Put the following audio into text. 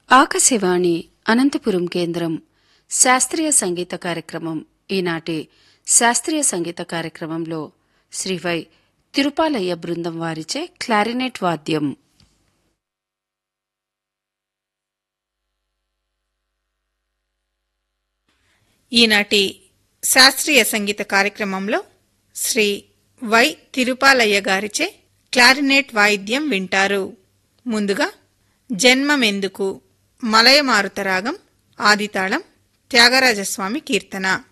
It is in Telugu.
ఆకాశవాణి అనంతపురం కేంద్రం శాస్త్రీయ సంగీత కార్యక్రమం ఈనాటి శాస్త్రీయ సంగీత కార్యక్రమంలో శ్రీ వై తిరుపాలయ్య బృందం వారిచే క్లారినెట్ వాద్యం ఈనాటి శాస్త్రీయ సంగీత కార్యక్రమంలో శ్రీ వై తిరుపాలయ్య గారిచే క్లారినేట్ వాయిద్యం వింటారు ముందుగా జన్మమెందుకు మలయమారుత రాగం ఆదితాళం త్యాగరాజస్వామి కీర్తన